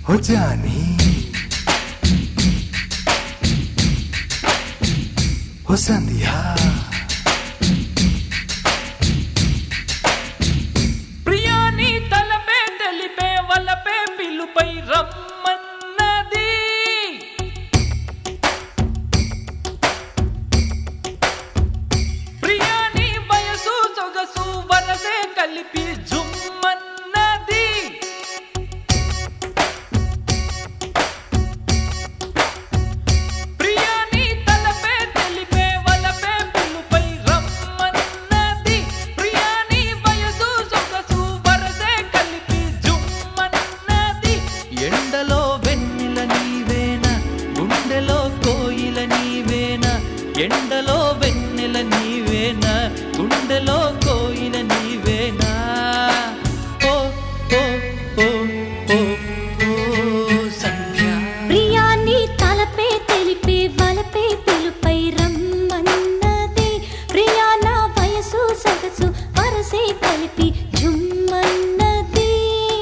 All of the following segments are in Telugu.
हो जानी हो संध्या ప్రియాని తలపే తెలిపే వలపే పిలుపై రమ్మన్నది ప్రియాని వయసు సొగసు వరసే కలిపి జుమ్మన్నది ప్రియాని తలపే తెలిపే వలపే పిలుపై రమ్మన్నది ప్రియాని వయసు సొగసు వరసే కలిపి జుమ్మన్నది ఎండలో వెన్నెల నీవేన గుండెలో కోయిల నీవేన ఎండలో వెన్నెల నీవేన గుండెలో కోయిల నీవేనా ఓ ఓ ఓ ఓ ఓ సంధ్య ప్రియాన్ని తలపే తెలిపే వలపే పిలుపై రమ్మన్నది ప్రియా నా వయసు సగసు వరసే కలిపి జుమ్మన్నది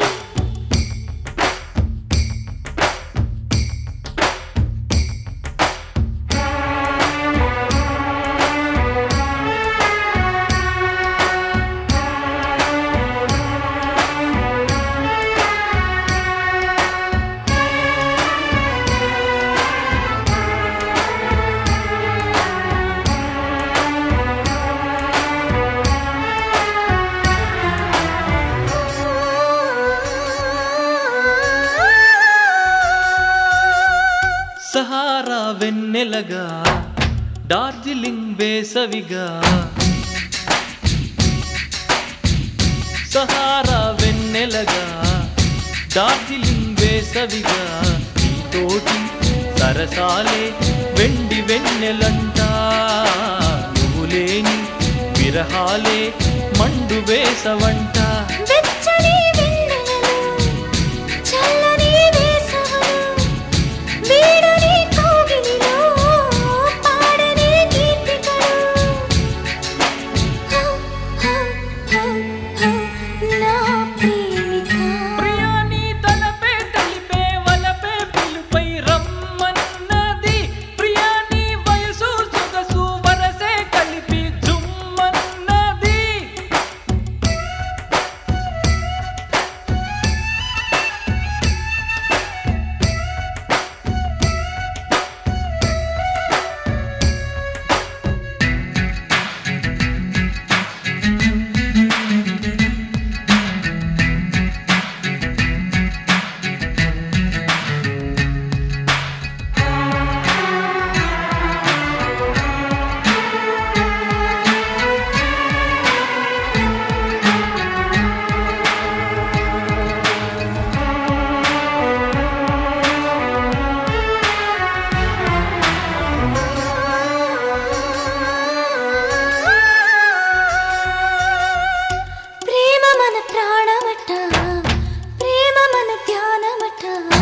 సహారా వెన్నెలగా డార్జిలింగ్ వేసవిగా సహారా వెన్నెలగా డార్జిలింగ్ వేసవిగా తోటి సరసాలే వెండి వెన్నెలంట నువ్వు లేని విరహాలే మండు వేసవంట వెచ్చని వెన్నెలలో చల్లని వేసవలు వీడని కౌగిలిలో పాడని గీతికలు హౌ, హౌ, హౌ, హౌ, నా ప్రేమిక ప్రియాని తలపే తెలిపే వలపే పిలుపై రమ్మన్నది ప్రియాని వయసు సొగసు వరసే కలిపి జుమ్మన్నది ప్రేమ మన ప్రాణమట ప్రేమ మన ధ్యానమట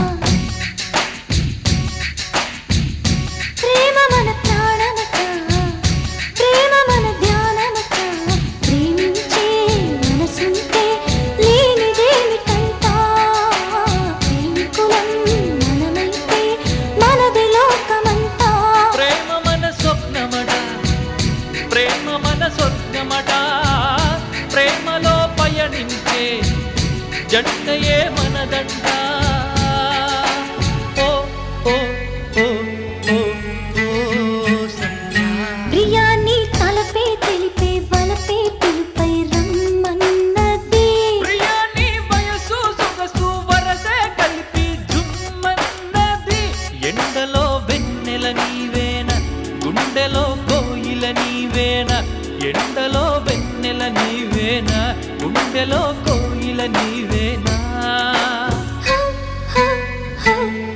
ప్రేమ మన ప్రాణమట ప్రేమ మన ధ్యానమట ప్రేమించే మనసుంటే లేనిదేమిటంట ప్రేమికులం మనమైతే మనది లోకమంతా ప్రేమ మన స్వప్నమట ప్రేమ మన స్వర్గమట ప్రేమలో పయనించే జంటయే మనదంట ఓ ఓ ఓ ఓ ఓ సంధ్యా ప్రియాన్ని తలపే తెలిపే వలపే పిలుపై రమ్మన్నది ప్రియాని వయసు సొగసు వరసే కలిపి జుమ్మన్నది ఎండలో వెన్నెల నీవేన గుండెలో కోయిల నీవేన ఎండలో వెన్నెల నీవేన గుండెలో కోయిల నీవేనా హౌ, హౌ, హౌ,